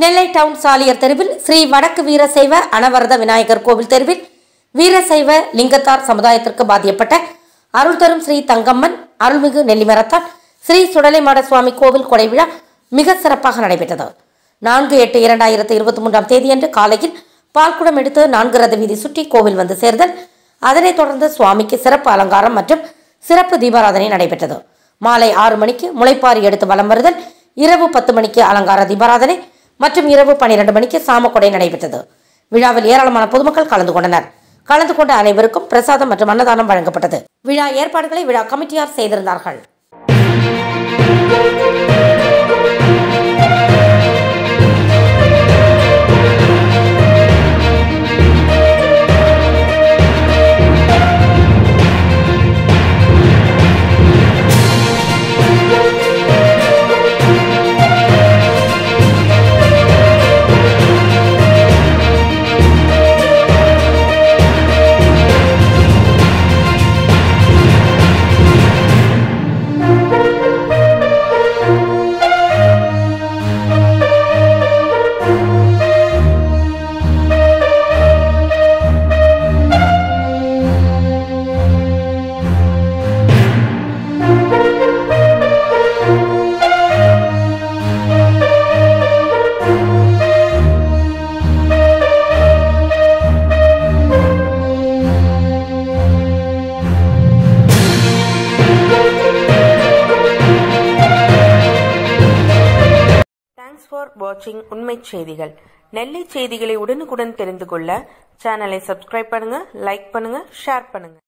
நெல்லை down Saliyar தெருவில் ஸ்ரீ வடக்கு வீரசைவ அனவரத விநாயகர் கோவில் தெருவில் வீரசைவ லிங்கத்தார் சமுதாயத்திற்கு பாதியப்பட்ட அருள் தரும் ஸ்ரீ தங்கம்மன் அருள்மிகு நெல்லிமரத்தால் ஸ்ரீ சுடலைமாட சுவாமி கோவில் கொடை விழா மிக சிறப்பாக நடைபெற்றது நான்கு எட்டு இரண்டாயிரத்து இருபத்தி மூன்றாம் தேதியன்று காலையில் பால்குடம் எடுத்து நான்கு ரத வீதி சுற்றி கோவில் வந்து சேர்தல் அதனைத் தொடர்ந்து சுவாமிக்கு சிறப்பு அலங்காரம் மற்றும் சிறப்பு தீபாராதனை நடைபெற்றது மாலை ஆறு மணிக்கு முளைப்பாரி எடுத்து வலம் வருதல் இரவு பத்து மணிக்கு அலங்கார தீபாராதனை மற்றும் இரவு பன்னிரண்டு மணிக்கு சாமக்கொடை நடைபெற்றது விழாவில் ஏராளமான பொதுமக்கள் கலந்து கொண்டனர் கலந்து கொண்ட அனைவருக்கும் பிரசாதம் மற்றும் அன்னதானம் வழங்கப்பட்டது விழா ஏற்பாடுகளை விழா கமிட்டியார் செய்திருந்தார்கள் தேங்க்ஸ் ஃபார் வாட்சிங் உண்மை செய்திகள் நெல்லை செய்திகளை உடனுக்குடன் தெரிந்து கொள்ள சேனலை சப்ஸ்கிரைப் பண்ணுங்க லைக் பண்ணுங்க ஷேர் பண்ணுங்க